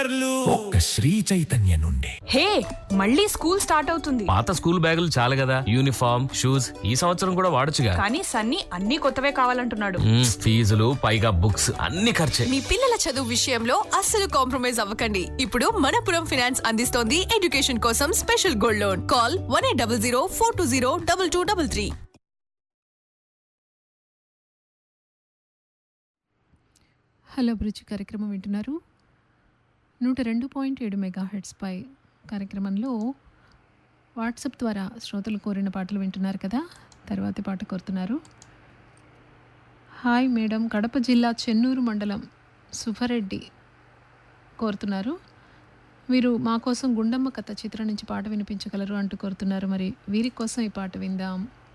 ఆఫర్లు ఒక్క శ్రీ చైతన్య నుండి హే మళ్ళీ స్కూల్ స్టార్ట్ అవుతుంది పాత స్కూల్ బ్యాగులు చాలు కదా యూనిఫామ్ షూస్ ఈ సంవత్సరం కూడా వాడొచ్చుగా కానీ సన్నీ అన్ని కొత్తవే కావాలంటున్నాడు మ్మ్, ఫీజులు పైగా బుక్స్ అన్ని ఖర్చే మీ పిల్లల చదువు విషయంలో అస్సలు కాంప్రమైజ్ అవ్వకండి ఇప్పుడు మనపురం ఫినాన్స్ అందిస్తోంది ఎడ్యుకేషన్ కోసం special gold loan call one eight double zero four two zero double two double three hello అభిరుచి కార్యక్రమం వింటున్నారు నూట రెండు పాయింట్ ఏడు మెగా హెడ్స్పై కార్యక్రమంలో వాట్సాప్ ద్వారా శ్రోతలు కోరిన పాటలు వింటున్నారు కదా తర్వాతి పాట కోరుతున్నారు హాయ్ మేడం కడప జిల్లా చెన్నూరు మండలం సుఫరెడ్డి కోరుతున్నారు మీరు మా కోసం గుండమ్మ కథ చిత్రం నుంచి పాట వినిపించగలరు అంటూ కోరుతున్నారు మరి వీరి కోసం ఈ పాట విందాం